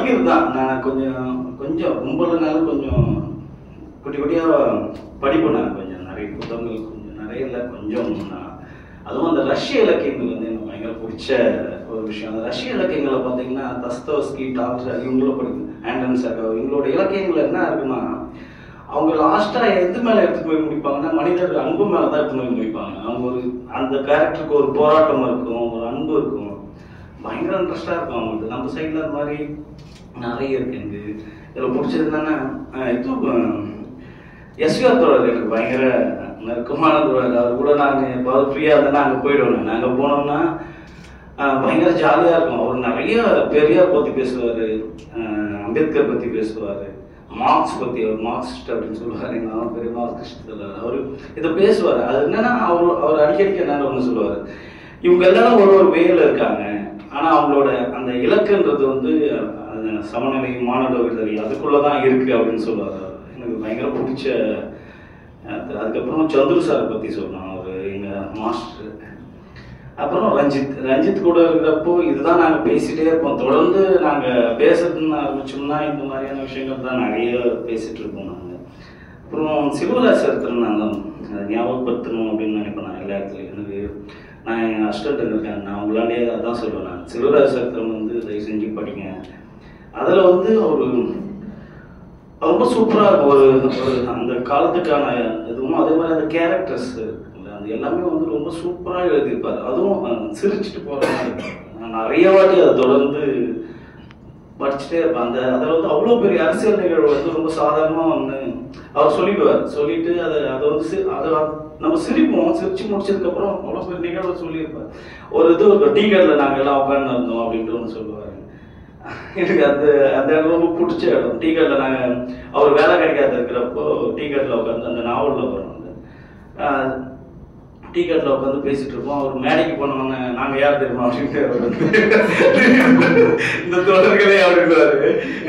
படிக்கிறது தான் நான் கொஞ்சம் கொஞ்சம் ரொம்ப இல்லைனாலும் கொஞ்சம் குட்டி குட்டியாக படிப்பேன் நான் கொஞ்சம் நிறைய புத்தகங்கள் கொஞ்சம் நிறைய இல்லை கொஞ்சம் நான் அதுவும் அந்த ரஷ்ய இலக்கியங்கள் வந்து எனக்கு பயங்கர பிடிச்ச ஒரு விஷயம் அந்த ரஷ்ய இலக்கியங்களை பார்த்தீங்கன்னா தஸ்தோஸ்கி டாக்டர் இவங்கள படிக்கும் ஆண்டன் சகோ இவங்களோட இலக்கியங்கள் என்ன இருக்குன்னா அவங்க லாஸ்டா எது மேல எடுத்து போய் முடிப்பாங்கன்னா மனிதர் அன்பு மேல தான் எடுத்து போய் முடிப்பாங்க அவங்க ஒரு அந்த கேரக்டருக்கு ஒரு போராட்டம் இருக்கும் ஒரு அன்பு இருக்கும் பயங்கர இன்ட்ரெஸ்டா இருக்கும் அவங்களுக்கு நம்ம சைட்ல அந்த மாதிரி நிறைய இருக்கு எனக்கு இதுல பிடிச்சது என்னன்னா அஹ் இது எஸ்விஆர் தோழர் எனக்கு பயங்கர நெருக்கமான தோழர் அவர் கூட நாங்கள் எப்பாவது ஃப்ரீயாக இருந்தால் நாங்கள் போயிடுவோம் நாங்கள் போனோம்னா ஆஹ், பயங்கர ஜாலியாக இருக்கும் அவர் நிறைய பெரியார் பற்றி பேசுவார் அம்பேத்கர் பற்றி பேசுவார் மார்க்ஸ் பற்றி அவர் மார்க்சிஸ்ட் அப்படின்னு சொல்லுவார் எங்கள் பெரிய மார்க்சிஸ்ட் சொல்லுவார் அவர் இதை பேசுவார் அது என்னன்னா அவர் அவர் அடிக்கடிக்கு என்னென்ன ஒன்று சொல்லுவார் இவங்க எல்லாரும் ஒரு ஒரு வேல இருக்காங்க ஆனா அவங்களோட அந்த இலக்குன்றது வந்து அந்த சமநிலை மானுட விடுதலை அதுக்குள்ள தான் இருக்கு அப்படின்னு சொல்லுவாரு அவர். எனக்கு பயங்கர பிடிச்ச அது- அதுக்கப்புறம் சந்துரு சார் பத்தி சொன்னான் அவர் எங்க மாஸ்டர் அப்புறம் ரஞ்சித் ரஞ்சித் கூட இருக்கிறப்போ இதுதான் நாங்க பேசிட்டே இருப்போம் தொடர்ந்து நாங்க பேசுறதுன்னு ஆரம்பிச்சோம்னா இந்த மாதிரியான விஷயங்கள் தான் நிறைய பேசிட்டு இருப்போம் நாங்க அப்புறம் சிவராஜ் சரித்திரம் நான் தான் அதை ஞாபகப்படுத்தணும் அப்படின்னு நினைப்பேன் நான் எல்லா இடத்துலையும் எனக்கு நான் என் அஸ்டண்ட் இருக்கேன் நான் உங்களாண்டே அதான் சொல்லுவேன் நான் சிவராஜ் சரித்திரம் வந்து தயவு செஞ்சு படிங்க அதில் வந்து ஒரு ரொம்ப சூப்பராக இருக்கும் ஒரு ஒரு அந்த காலத்துக்கான இதுவும் அதே மாதிரி அந்த கேரக்டர்ஸ் இருக்குல்ல அது எல்லாமே வந்து ரொம்ப சூப்பராக எழுதியிருப்பார் அதுவும் அஹ், சிரிச்சுட்டு போகிற மாதிரி இருக்கும். நான் நிறைய வாட்டி அதை தொடர்ந்து படிச்சுட்டே இருப்பேன் அந்த அதில் வந்து அவ்வளோ பெரிய அரசியல் நிகழ்வு வந்து ரொம்ப சாதாரணமாக வந்து அவர் சொல்லிடுவார் சொல்லிட்டு அதை அதை வந்து சி- அதை நம்ம சிரிப்போம் சிரிச்சு முடிச்சதுக்கப்புறம் அவ்வளோ பெரிய நிகழ்வு சொல்லியிருப்பார் ஒரு இது ஒரு டீ கடையில் நாங்கள் எல்லாம் உட்காந்து இருந்தோம் அப்படின்ட்டு ஒன்று சொல்லுவார் எனக்கு அந்த அந்த இடம் ரொம்ப பிடிச்ச இடம் டீ கடையில் நாங்கள் அவர் வேலை கிடைக்காத இருக்கிறப்போ டீ கடையில் உட்காந்து அந்த நாவலில் வரும் அந்த ஆஹ், டீ கடையில் உட்காந்து பேசிட்டு இருப்போம் அவர் மேடைக்கு போனோன்னு நாங்கள் யார் தெரியுமா அப்படின்ட்டு அவர் வந்து இந்த தொடர்களே அப்படின்றாரு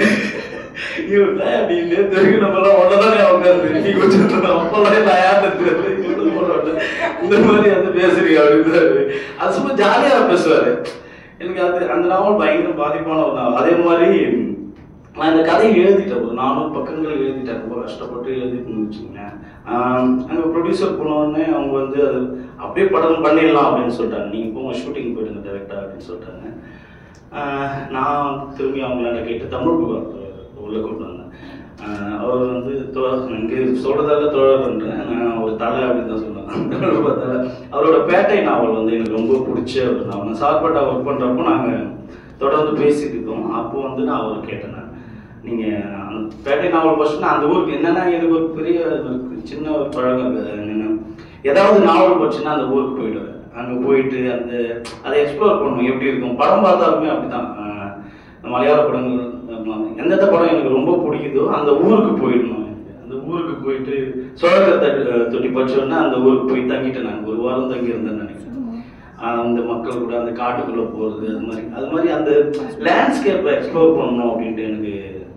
இவன் அப்படின்னு தெரியும் நம்மளாம் ஒன்னதானே உட்காந்து டீ குடிச்சிட்டு அப்பெல்லாம் நான் யார் தெரியாது இவனுக்கு போடுறாங்க. இந்த மாதிரி வந்து பேசுறீங்க அப்படின்றாரு அது சும்மா ஜாலியா பேசுவாரு எனக்கு அது அந்த நாவல் பயங்கர பாதிப்பான ஒரு நாவல் அதே மாதிரி நான் இந்த கதையை எழுதிட்டேன் ஒரு நானூறு பக்கங்கள் எழுதிட்டேன் ரொம்ப கஷ்டப்பட்டு எழுதிட்டுன்னு வச்சுக்கோங்களேன் ஆஹ் அங்க ப்ரொடியூசர் போனோடனே அவங்க வந்து அது அப்படியே படம் பண்ணிடலாம் அப்படின்னு சொல்லிட்டாங்க நீங்க போங்க ஷூட்டிங் போயிடுங்க டேரக்டா அப்படின்னு சொல்லிட்டாங்க ஆஹ் நான் வந்து திரும்பி அவங்களாண்ட கேட்டு தமிழ் புகார் உள்ள கொண்டு வந்தேன் ஆஹ் அவர் வந்து தோழர் இங்கே சொல்றதால தோழர்ன்றேன் நான் ஒரு தலை அப்படின்னு தான் சொல்லுவேன் தமிழ் தலை அவரோட பேட்டை நாவல் வந்து எனக்கு ரொம்ப பிடிச்ச ஒரு நாவல் நான் சார்பட்டா ஒர்க் பண்றப்போ நாங்க தொடர்ந்து பேசிட்டு இருக்கோம் அப்போ வந்து நான் அவரை கேட்டேன் நான் நீங்க அந்த பேட்டை நாவல் படிச்சுன்னா அந்த ஊருக்கு என்னன்னா எனக்கு ஒரு பெரிய ஒரு சின்ன ஒரு பழக்கம் இருக்குது என்னன்னா ஏதாவது நாவல் படிச்சுன்னா அந்த ஊருக்கு போயிடுவேன் அங்க போயிட்டு அந்த அதை எக்ஸ்ப்ளோர் பண்ணுவோம் எப்படி இருக்கும் படம் பார்த்தாலுமே அப்படிதான் ஆஹ் இந்த மலையாள படங்கள் அப்புறம் எந்தெந்த படம் எனக்கு ரொம்ப பிடிக்குதோ அந்த ஊருக்கு போயிடணும் எனக்கு. அந்த ஊருக்கு போயிட்டு சோழத்தை தொட்டி படிச்சோன்னா அந்த ஊருக்கு போய் தங்கிட்டேன் நான் ஒரு வாரம் தங்கி இருந்தேன் நினைக்கிறேன் ஆஹ் அந்த மக்கள் கூட அந்த காட்டுக்குள்ள போறது அது மாதிரி அது மாதிரி அந்த லேண்ட்ஸ்கேப்பை எக்ஸ்ப்ளோர் பண்ணணும் அப்படின்ட்டு எனக்கு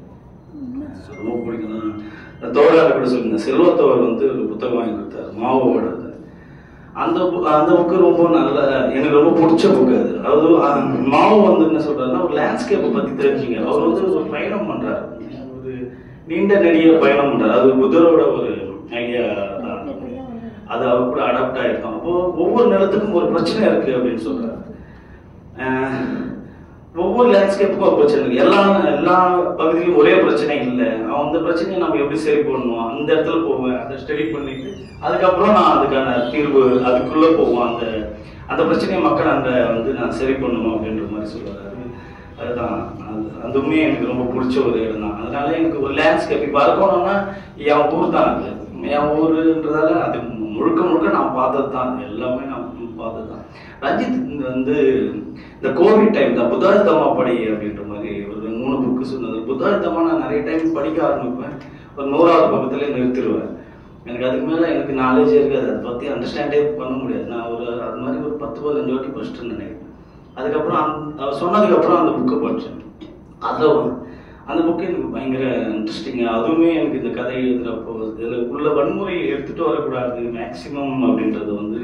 ரொம்ப பிடிக்கும் தான் தோழர் கூட சொல்லுங்க செல்வத்தோர் வந்து ஒரு புத்தகம் வாங்கி கொடுத்தாரு மாவோட அது. அந்த book- அந்த புக்கு ரொம்ப நல்ல எனக்கு ரொம்ப பிடிச்ச புக்கு அது அதாவது அஹ், மாவு வந்து என்ன சொல்றாருன்னா ஒரு லேண்ட்ஸ்கேப்பை பத்தி தெரிஞ்சுங்க அவர் வந்து ஒரு பயணம் பண்றாரு ஒரு நீண்ட நெடிய பயணம் பண்றாரு அது புத்தரோட ஒரு ஐடியா தான் அது அவர் கூட அடாப்ட் ஆயிருக்கும் அப்போ ஒவ்வொரு நிலத்துக்கும் ஒரு பிரச்சனை இருக்கு அப்படின்னு சொல்றாரு அஹ், ஒவ்வொரு லேண்ட்ஸ்கேப்புக்கும் ஒரு பிரச்சனை இருக்கு எல்லா எல்லா பகுதியிலும் ஒரே பிரச்சனை இல்லை அவன் அந்த பிரச்சனையை நம்ம எப்படி சரி பண்ணணும் அந்த இடத்துல போவேன் அதை ஸ்டடி பண்ணிட்டு அதுக்கப்புறம் நான் அதுக்கான தீர்வு அதுக்குள்ள போவோம் அந்த அந்த பிரச்சனையை மக்கள் அந்த வந்து நான் சரி பண்ணணும் அப்படின்ற மாதிரி சொல்லுவாரு அது- அதுதான் அது அதுவுமே எனக்கு ரொம்ப பிடிச்ச ஒரு இடம் தான் அதனால எனக்கு ஒரு லேண்ட்ஸ்கேப் இப்போ இருக்கணும்னா என் ஊர் தான் அது என் ஊருன்றதால அது முழுக்க முழுக்க நான் பார்த்தது தான் எல்லாமே நான் பார்த்தது தான் ரஞ்சித் இந்த வந்து இந்த கோவிட் டைம் தான் புத்தாரித்தமா படி அப்படின்ற மாதிரி ஒரு மூணு புக்கு சொன்னது புத்தாரித்தமா நான் நிறைய டைம் படிக்க ஆரம்பிப்பேன் ஒரு நூறாவது பக்கத்துல நிறுத்திடுவேன் எனக்கு அதுக்கு மேல எனக்கு நாலேஜே இருக்காது அதை பத்தி அண்டர்ஸ்டாண்டே பண்ண முடியாது நான் ஒரு அது மாதிரி ஒரு பத்து பதினஞ்சு வாட்டி படிச்சுட்டு நினைக்கிறேன் அதுக்கப்புறம் அந்த அவர் சொன்னதுக்கப்புறம் அந்த புக்கை படித்தேன் அதில் ஒரு- அந்த புக்கு எனக்கு பயங்கர இன்ட்ரெஸ்டிங் அதுவுமே எனக்கு இந்த கதை எழுதுறப்போ இதில் உள்ள வன்முறையை எடுத்துட்டு வரக்கூடாது மேக்சிமம் அப்படின்றது வந்து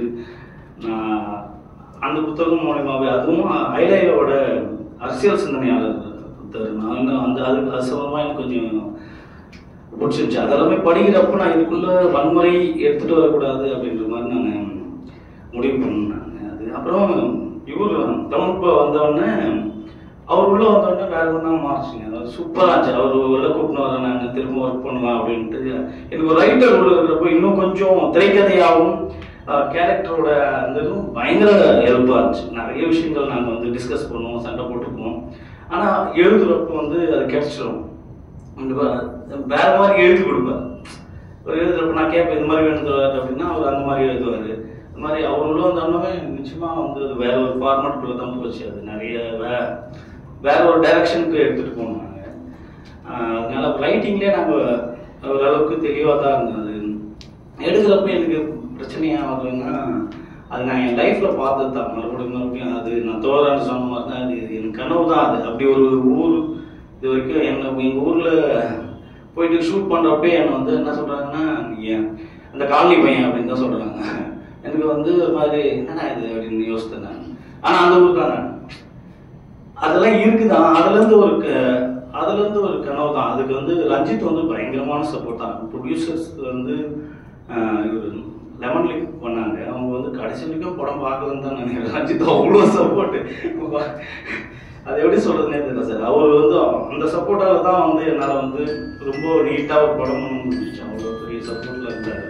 நான் அந்த புத்தகம் மூலயமாவே அதுவும் ஐலையோட அரசியல் சிந்தனையாளர் கொடுத்தாரு நான் அந்த அது அது சம்பந்தமா எனக்கு கொஞ்சம் பிடிச்சிருந்துச்சு அதெல்லாமே படிக்கிறப்ப நான் இதுக்குள்ள வன்முறை எடுத்துட்டு வரக்கூடாது அப்படின்ற மாதிரி நான் முடிவு பண்ணேன் அது அப்புறம் இவர் தமிழ்ப்ப வந்தவுடனே அவர் உள்ள வந்தோடனே வேற ஒன்றா மாறிச்சுங்க அதாவது சூப்பராக இருந்துச்சு அவர் உள்ள கூப்பிட்டு வரேன் நான் திரும்ப ஒர்க் பண்ணுவேன் அப்படின்ட்டு எனக்கு ஒரு ரைட்டர் உள்ள இருக்கிறப்போ இன்னும் கொஞ்சம் திரைக்கதையாகவும் கேரக்டரோட அந்த இதுவும் பயங்கர ஹெல்ப்பாக இருந்துச்சு நிறைய விஷயங்கள் நாங்கள் வந்து டிஸ்கஸ் பண்ணுவோம் சண்டை போட்டுக்குவோம் ஆனால் எழுதுறப்போ வந்து அது கிடைச்சிடும் கண்டிப்பா வேற மாதிரி எழுதி கொடுப்பார் ஒரு எழுதுறப்ப நான் கேட்பேன் இந்த மாதிரி எழுதுவார் அப்படின்னா அவர் அந்த மாதிரி எழுதுவார் இந்த மாதிரி அவர் உள்ள வந்தோடனே நிச்சயமா வந்து அது வேற ஒரு ஃபார்மேட்டுக்குள்ள தான் போச்சு அது நிறைய வே வேற ஒரு டைரக்ஷனுக்கு எடுத்துட்டு போனோம் நாங்கள் அதனால ரைட்டிங்லேயே நாங்கள் ஓரளவுக்கு தெளிவாக தான் இருந்தது அது எழுதுறப்ப எனக்கு பிரச்சனையாக ஆகுதுன்னா அது நான் என் லைஃப்ல பார்த்தது தான் மறுபடியும் மறுபடியும் அது நான் தோறான்னு சொன்ன மாதிரி தான் அது என் கனவு தான் அது அப்படி ஒரு ஊர் இது வரைக்கும் என்ன எங்கள் ஊரில் போயிட்டு ஷூட் பண்ணுறப்ப என்னை வந்து என்ன சொல்கிறாங்கன்னா நீங்கள் அந்த காலனி பையன் அப்படின்னு தான் சொல்கிறாங்க எனக்கு வந்து ஒரு மாதிரி என்னடா இது அப்படின்னு யோசித்தேன் நான் ஆனால் அந்த ஊர் தான் நான் அதெல்லாம் இருக்குதான் அதுலேருந்து ஒரு க- அதுலேருந்து ஒரு கனவு தான் அதுக்கு வந்து ரஞ்சித் வந்து பயங்கரமான சப்போர்ட் தான் ப்ரொடியூசர்ஸ் வந்து இவர் லெமன் லீக் பண்ணாங்க அவங்க வந்து கடைசி வரைக்கும் படம் பார்க்கலன்னு தான் நினைக்கிறேன் ரஞ்சித் அவ்வளோ சப்போர்ட் அது எப்படி சொல்றதுனே தெரியல சார் அவர் வந்து அந்த சப்போர்ட்டால தான் வந்து என்னால் வந்து ரொம்ப நீட்டாக ஒரு படம் பண்ண முடிஞ்சிச்சு அவ்வளோ பெரிய சப்போர்ட்டில் இருந்தார்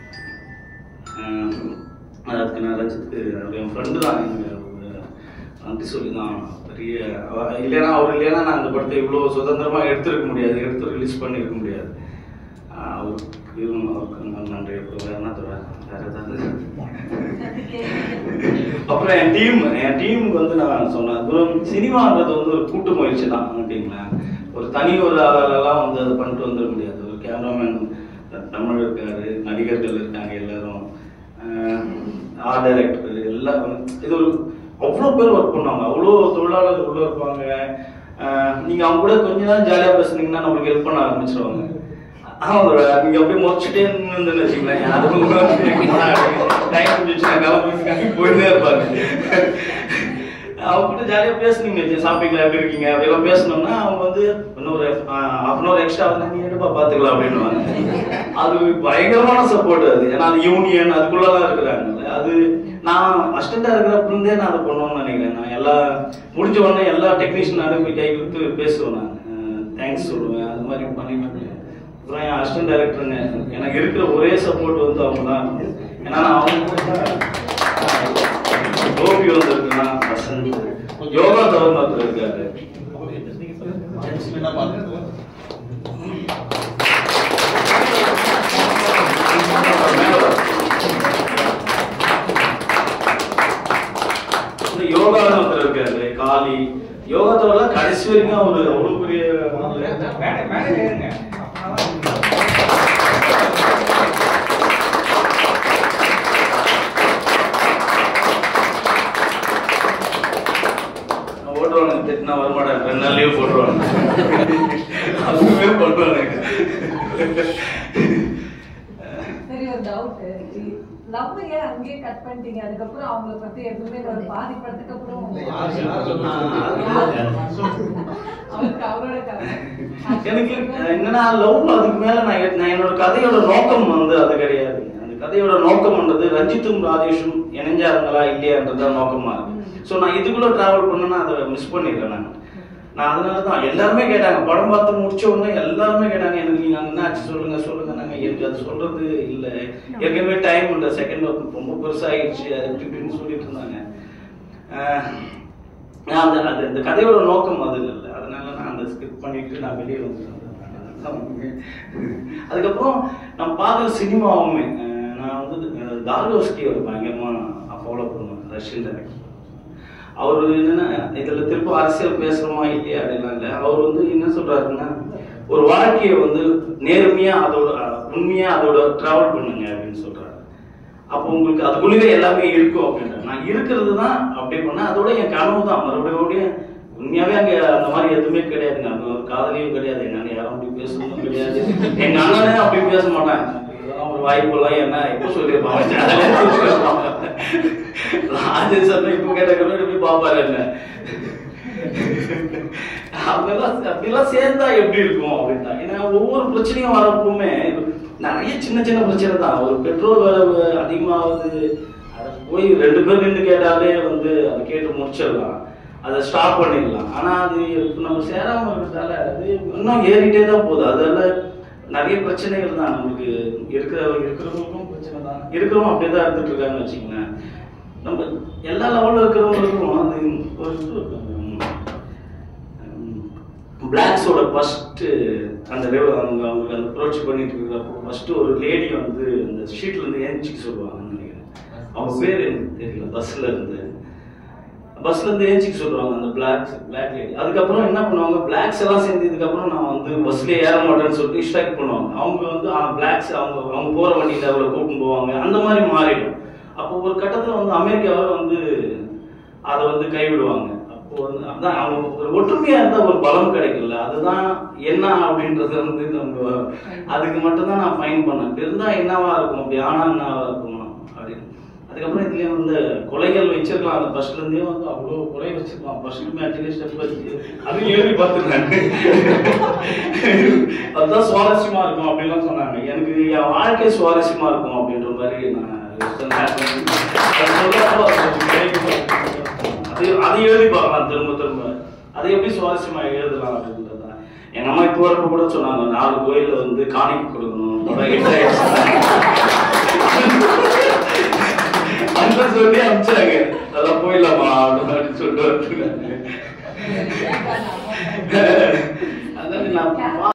ஆஹ் அதுக்கு நான் ரஞ்சித்துக்கு அவர் என் ஃப்ரெண்டு தான் எனக்கு நன்றி சொல்லி தான் பெரிய அவ- இல்லைன்னா அவர் இல்லைன்னா நான் அந்த படத்தை இவ்வளோ சுதந்திரமாக எடுத்திருக்க முடியாது எடுத்து ரிலீஸ் பண்ணியிருக்க முடியாது ஆஹ் அவருக்கு அவருக்கு நான் நன்றி அப்புறம் வேற என்ன தவிர வேற ஏதாவது அப்புறம் என் டீம் என் டீமுக்கு வந்து நான் சொன்னேன் ஒரு சினிமான்றது வந்து ஒரு கூட்டு முயற்சி தான் ஓகேங்களா ஒரு தனி ஒரு ஆளாலெல்லாம் வந்து அதை பண்ணிட்டு வந்துட முடியாது ஒரு கேமராமேன் தமிழ் இருக்காரு நடிகர்கள் இருக்காங்க எல்லாரும் ஆர்ட் டைரக்டர் எல்லாம் இது ஒரு அவ்வளோ பேர் ஒர்க் பண்ணுவாங்க அவ்வளோ தொழிலாளர்கள் உள்ள இருப்பாங்க ஆஹ் நீங்க அவங்க கூட கொஞ்ச நேரம் ஜாலியா பேசுனீங்கன்னா நம்மளுக்கு ஹெல்ப் பண்ண ஆரம்பிச்சிருவாங்க ஆமாம் நீங்க அப்படியே முடிச்சுட்டே இருந்துன்னு வச்சுங்களேன் யாரும் டைம் முடிஞ்சிச்சு நான் கிளம்பி போயிட்டே இருப்பாங்க அவங்க கிட்ட ஜாலியாக பேசுனீங்க வச்சு சாப்பிட்டீங்களா எப்படி இருக்கீங்க அப்படிலாம் பேசணும்னா அவங்க வந்து இன்னொரு ஹாஃப் அன் அவர் எக்ஸ்ட்ரா வந்து நீ எடுப்பா பார்த்துக்கலாம் அப்படின்னுவாங்க அது பயங்கரமான சப்போர்ட் அது ஏன்னா அது யூனியன் அதுக்குள்ளலாம் இருக்கிறாங்க அது நான் அசிஸ்டண்டாக இருக்கிறப்ப இருந்தே நான் அதை பண்ணணும்னு நினைக்கிறேன் நான் எல்லா முடிஞ்ச உடனே எல்லா டெக்னீஷியன் அனுப்பி கை கொடுத்து பேசுவேன் நான் தேங்க்ஸ் சொல்லுவேன் அது மாதிரி பண்ணிட்டு அப்புறம் என் அசிஸ்டன்ட் டைரக்டருங்க எனக்கு இருக்கிற ஒரே சப்போர்ட் வந்து அவங்க தான் ஏன்னா நான் அவங்க கூட தான் கோபி வந்திருக்குன்னா வசந்த் யோகா கவர்னர் இருக்காரு இந்த யோகான்னு ஒருத்தர் இருக்காரு காளி யோகத்தோட கடைசி வரைக்கும் அவரு அவ்வளவு பெரிய ஓட்டுவானுங்க திட்டினா வரமாட்டாங்க ரெண்டு நாள் லீவ் போட்டுருவாங்க அதுவுமே பண்ணுவானுங்க சரி ஒரு டவுட் லவ் ஏன் அங்கேயே கட் பண்ணிட்டீங்க அதுக்கப்புறம் அவங்கள பத்தி எதுவுமே ஒரு பாதி படத்துக்கு அப்புறம் அவருக்கு அவரோட கதை எனக்கு என்னன்னா லவ் அதுக்கு மேல நான் எ- நான் என்னோட கதையோட நோக்கம் வந்து அது கிடையாது அந்த கதையோட நோக்கம்ன்றது ரஞ்சித்தும் ராஜேஷும் இணைஞ்சாருங்களா இல்லையான்றது நோக்கமா இருக்கு ஸோ நான் இதுக்குள்ள டிராவல் பண்ணேன்னா அதை மிஸ் பண்ணிடுறேன் நான் நான் அதனால தான் எல்லாருமே கேட்டாங்க படம் பார்த்து முடிச்ச உடனே எல்லாருமே கேட்டாங்க எனக்கு நீங்க என்னாச்சு சொல்லுங்க சொல்லுங்க நாங்க எனக்கு அது சொல்றது இல்லை ஏற்கனவே டைம் இல்லை செகண்ட் ஒர்க் ரொம்ப பெருசாகிடுச்சு அது இப்படி இப்படின்னு சொல்லிட்டு இருந்தாங்க ஆஹ் நான் அந்த அது இந்த கதையோட நோக்கம் அது இல்லை அதனால நான் அந்த ஸ்கிப் பண்ணிட்டு நான் வெளியே வந்துட்டேன் அதுக்கப்புறம் நான் பார்க்குற சினிமாவுமே அஹ் நான் வந்து அஹ் தார்கோஸ்கி ஒரு பயங்கரமா ஃபாலோ பண்ணுவேன் ரஷ்யன் டைரக்டர் அவர் என்னன்னா இதுல திரும்ப அரசியல் பேசுறோமா இல்லையா அப்படிலாம் இல்லை அவர் வந்து என்ன சொல்றாருன்னா ஒரு வாழ்க்கையை வந்து நேர்மையா அதோட அஹ், உண்மையா அதோட டிராவல் பண்ணுங்க அப்படின்னு சொல்றாரு அப்போ உங்களுக்கு அதுக்குள்ளே எல்லாமே இருக்கும் அப்படின்றாங்க நான் இருக்கிறது தான் அப்படி பண்ணேன் அதோட என் கனவு தான் மறுபடியும் மறுபடியும் உண்மையாவே அங்க அந்த மாதிரி எதுவுமே கிடையாதுங்க அங்க ஒரு காதலியும் கிடையாது என்னால யாரும் அப்படி பேசுறதும் கிடையாது எங்க அண்ணனே அப்படி பேச மாட்டாங்க இதெல்லாம் ஒரு வாய்ப்பெல்லாம் என்ன எப்போ சொல்லியிருப்பாங்க ஜாலியா சொல்லியிருப்பாங்க. ராஜேஷ் அண்ணன் இப்போ கேட்ட கண்ணு எப்படி பாப்பாரு என்ன அதெல்லாம் அப்படிலாம் சேர்ந்தா எப்படி இருக்கும் அப்படின்ட்டா ஏன்னா ஒவ்வொரு பிரச்சனையும் வரப்பவுமே நிறைய சின்ன சின்ன பிரச்சனை தான் ஒரு பெட்ரோல் விலை அதிகமாகுது அதை போய் ரெண்டு பேர் நின்று கேட்டாலே வந்து அதை கேட்டு முடிச்சிடலாம் அதை ஸ்டாப் பண்ணிடலாம் ஆனா அது இப்ப நம்ம சேராம இருக்கிறதால அது இன்னும் ஏறிட்டே தான் போகுது அதெல்லாம் நிறைய பிரச்சனைகள் தான் நமக்கு இருக்கிற இருக்கிறவங்களுக்கும் பிரச்சனை தான் இருக்கிறவங்க அப்படியே தான் இருந்துட்டு இருக்காங்கன்னு வச்சுக்கோங்களேன் நம்ம எல்லா லெவலில் இருக்கிறவங்களுக்கும் அது ஒரு இது இருக்கு. பிளாக்ஸோட ஃபஸ்ட்டு அந்த ரெவ அவங்க அவங்க அந்த அப்ரோச் பண்ணிட்டு இருக்கிறப்போ ஃபஸ்ட்டு ஒரு லேடி வந்து அந்த ஷீட்ல இருந்து ஏஞ்சிக்க சொல்லுவாங்கன்னு நினைக்கிறேன் அவங்க பேர் எனக்கு தெரியல பஸ்ல இருந்து பஸ்ல இருந்து ஏஞ்சிக்க சொல்லுவாங்க அந்த பிளாக் பிளாக் லேடி அதுக்கப்புறம் என்ன பண்ணுவாங்க பிளாக்ஸ் எல்லாம் சேர்ந்ததுக்கு அப்புறம் நான் வந்து பஸ்லயே ஏற மாட்டேன்னு சொல்லிட்டு ஸ்ட்ரைக் பண்ணுவாங்க அவங்க வந்து பிளாக்ஸ் அவங்க அவங்க போற வண்டியில அவளை கூட்டிட்டு போவாங்க அந்த மாதிரி மாறிடும் அப்போ ஒரு கட்டத்துல வந்து அமெரிக்காவை வந்து அதை வந்து கைவிடுவாங்க அப்போ வந்து அதான் அவங்க ஒரு ஒற்றுமையா இருந்தா ஒரு பலம் கிடைக்கல அதுதான் என்ன அப்படின்றது வந்து நம்ம அதுக்கு மட்டும்தான் நான் ஃபைன் பண்ணேன் இப்படி இருந்தா என்னவா இருக்கும் அப்படி ஆனா என்னவா இருக்கும் அப்படின்னு அதுக்கப்புறம் இதுலயே வந்து கொலைகள் வச்சிருக்கலாம் அந்த ஃபர்ஸ்ட்ல இருந்தே வந்து அவ்வளோ கொலை வச்சிருக்கலாம் ஃபர்ஸ்ட் மேட்ச்லயே ஸ்டெப் வச்சு அது எழுதி பார்த்துருக்காங்க அதுதான் சுவாரஸ்யமா இருக்கும் அப்படின்லாம் சொன்னாங்க எனக்கு என் வாழ்க்கை சுவாரஸ்யமா இருக்கும் அப்படின்ற மாதிரி நான் சொன்னேன். அது சொல்றப்போ அது கொஞ்சம் கிடைக்கும். அது அதை எழுதி பார்க்கலாம் திரும்ப திரும்ப அதை எப்படி சுவாரஸ்யமா எழுதலாம் அப்படின்றது தான். எங்க அம்மா இப்போ வரப்ப கூட சொன்னாங்க நாலு கோயில்ல வந்து காணிக்கை கொடுக்கணும் படம் hit ஆயிடுச்சு. அந்த சொல்லி அனுப்பிச்சாங்க அதெல்லாம் போயிடலாமா அப்படின்னு சொல்லிட்டு வந்துருக்காங்க அதான் நான்